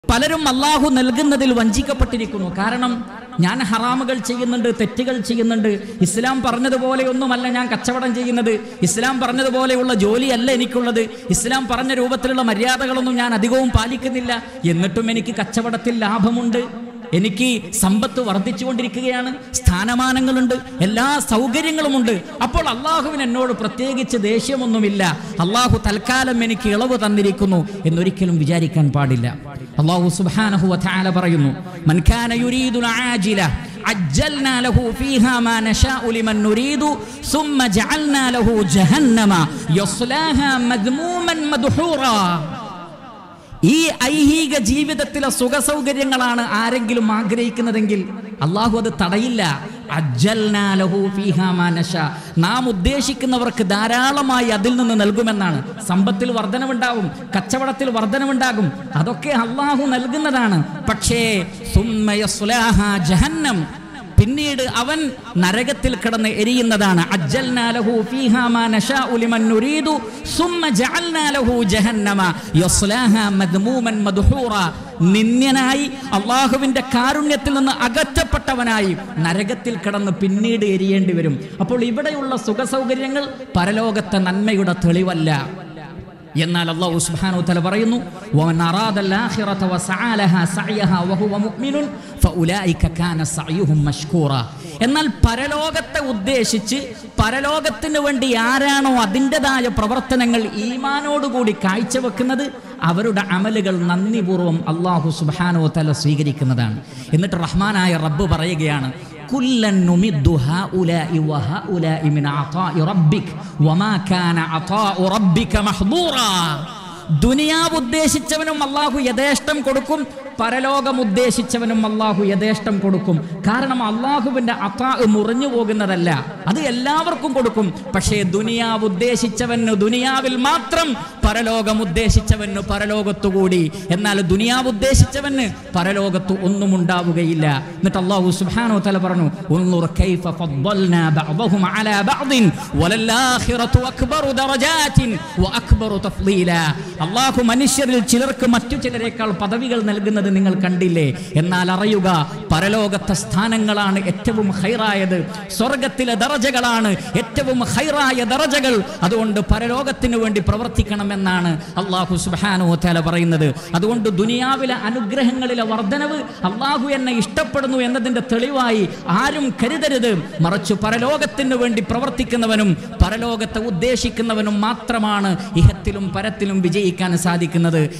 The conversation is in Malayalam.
പലരും അള്ളാഹു നൽകുന്നതിൽ വഞ്ചിക്കപ്പെട്ടിരിക്കുന്നു കാരണം ഞാൻ ഹറാമുകൾ ചെയ്യുന്നുണ്ട് തെറ്റുകൾ ചെയ്യുന്നുണ്ട് ഇസ്ലാം പറഞ്ഞതുപോലെയൊന്നുമല്ല ഞാൻ കച്ചവടം ചെയ്യുന്നത് ഇസ്ലാം പറഞ്ഞതുപോലെയുള്ള ജോലിയല്ല എനിക്കുള്ളത് ഇസ്ലാം പറഞ്ഞ രൂപത്തിലുള്ള മര്യാദകളൊന്നും ഞാൻ അധികവും പാലിക്കുന്നില്ല എന്നിട്ടും എനിക്ക് കച്ചവടത്തിൽ ലാഭമുണ്ട് എനിക്ക് സമ്പത്ത് വർദ്ധിച്ചുകൊണ്ടിരിക്കുകയാണ് സ്ഥാനമാനങ്ങളുണ്ട് എല്ലാ സൗകര്യങ്ങളുമുണ്ട് അപ്പോൾ അള്ളാഹുവിന് എന്നോട് പ്രത്യേകിച്ച് ദേഷ്യമൊന്നുമില്ല അള്ളാഹു തൽക്കാലം എനിക്ക് ഇളവ് തന്നിരിക്കുന്നു എന്നൊരിക്കലും വിചാരിക്കാൻ പാടില്ല അള്ളാഹു സുബ്ഹാനഹു വതആല പറയുന്നു മൻ കാന യുരീദുൽ ആജില عجلنا له فيها ما نشاء لمن نريد ثم جعلنا له جهنم يصلاها مذموما مدحورا ഈ ഐഹിക ജീവിതത്തിലെ സുഖസൗകര്യങ്ങളാണ് ആരെങ്കിലും ആഗ്രഹിക്കുന്നതെങ്കിൽ അള്ളാഹു അത് തടയില്ല അജ്ജൽനാ ലഹു ഫീഹാ മാ നശാ. നാം ഉദ്ദേശിക്കുന്നവർക്ക് ധാരാളമായി അതിൽ നിന്ന് നൽകുമെന്നാണ് സമ്പത്തിൽ വർധനവുണ്ടാകും കച്ചവടത്തിൽ വർധനവുണ്ടാകും അതൊക്കെ അള്ളാഹു നൽകുന്നതാണ് പക്ഷേ സുമ്മ യസ്ലാഹാ ജഹന്നം പിന്നീട് അവൻ നരകത്തിൽ കിടന്ന് എരിയുന്നതാണ് അജ്ജൽനാ ലഹു ഫീഹാ മാ നശാഉ ലിമൻ നുരീദു സുമ്മ ജഅൽനാ ലഹു ജഹന്നമ യസ്ലാഹാ മദ്മൂമൻ മദ്ഹൂറ നിന്ദ്യനായി അള്ളാഹുവിന്റെ കാരുണ്യത്തിൽ നിന്ന് അകറ്റപ്പെട്ടവനായി നരകത്തിൽ കിടന്ന് പിന്നീട് എരിയേണ്ടി വരും അപ്പോൾ ഇവിടെയുള്ള സുഖസൗകര്യങ്ങൾ പരലോകത്തെ നന്മയുടെ തെളിവല്ല എന്നാൽ അള്ളാഹു സുബ്ഹാനഹു വതആല പറയുന്നു വമൻ അറാദൽ ആഖിറത വസഅ ലഹാ സഅയഹാ വഹുവ മുഅ്മിനുൻ ഫഉലൈക കാന സഅയുഹും മഷ്കൂറ എന്നാൽ പരലോകത്തെ ഉദ്ദേശിച്ച് പരലോകത്തിന് വേണ്ടി ആരാണോ അതിൻ്റെതായ പ്രവർത്തനങ്ങൾ ഈമാനോടുകൂടി കാഴ്ചവെക്കുന്നത് അവരുടെ അമലുകൾ നന്ദിപൂർവ്വം അള്ളാഹു സുബ്ഹാനഹു വതആല സ്വീകരിക്കുന്നതാണ് എന്നിട്ട് റഹ്മാനായ റബ്ബ് പറയുകയാണ് كلا نمد هؤلاء وهؤلاء من عطاء ربك وما كان عطاء ربك محظورا ദുനിയാവ് ഉദ്ദേശിച്ചവനും അള്ളാഹു യഥേഷ്ടം കൊടുക്കും പരലോകം ഉദ്ദേശിച്ചവനും അള്ളാഹു യഥേഷ്ടം കൊടുക്കും കാരണം അള്ളാഹുവിന്റെ അത്താ മുറിഞ്ഞു പോകുന്നതല്ല അത് എല്ലാവർക്കും കൊടുക്കും പക്ഷേ ദുനിയാവ് ഉദ്ദേശിച്ചവന് ദുനിയാവിൽ മാത്രം പരലോകം ഉദ്ദേശിച്ചവന് പരലോകത്തുകൂടി എന്നാൽ ദുനിയാവ് ഉദ്ദേശിച്ചവന് പരലോകത്ത് ഒന്നും ഉണ്ടാവുകയില്ല എന്നിട്ട് അള്ളാഹു സുബ്ഹാനഹു വതആല പറഞ്ഞു ഉൻളുർ കൈഫ ഫദ്ദൽനാ ബഅദഹും അലാ ബഅദിൻ വലല്ലാഖിറതു അക്ബറു ദറജാതിൻ വഅക്ബറു തഫ്ളീല അള്ളാഹു മനുഷ്യരിൽ ചിലർക്ക് മറ്റു ചിലരെക്കാൾ പദവികൾ നൽകുന്നത് നിങ്ങൾ കണ്ടില്ലേ എന്നാൽ അറിയുക പരലോകത്തെ സ്ഥാനങ്ങളാണ് ഏറ്റവും ഹൈറായത് സ്വർഗത്തിലെ ദറജകളാണ് ഏറ്റവും ഹൈറായ ദറജകൾ അതുകൊണ്ട് പരലോകത്തിന് വേണ്ടി പ്രവർത്തിക്കണമെന്നാണ് അള്ളാഹു സുബാനു തല പറയുന്നത് അതുകൊണ്ട് ദുനിയാവിലെ അനുഗ്രഹങ്ങളിലെ വർധനവ് അള്ളാഹു എന്നെ ഇഷ്ടപ്പെടുന്നു എന്നതിന്റെ തെളിവായി ആരും കരുതരുത് മറിച്ച് പരലോകത്തിന് വേണ്ടി പ്രവർത്തിക്കുന്നവനും പരലോകത്തെ ഉദ്ദേശിക്കുന്നവനും മാത്രമാണ് ഇഹത്തിലും പരത്തിലും വിജയിക്കാൻ സാധിക്കുന്നത്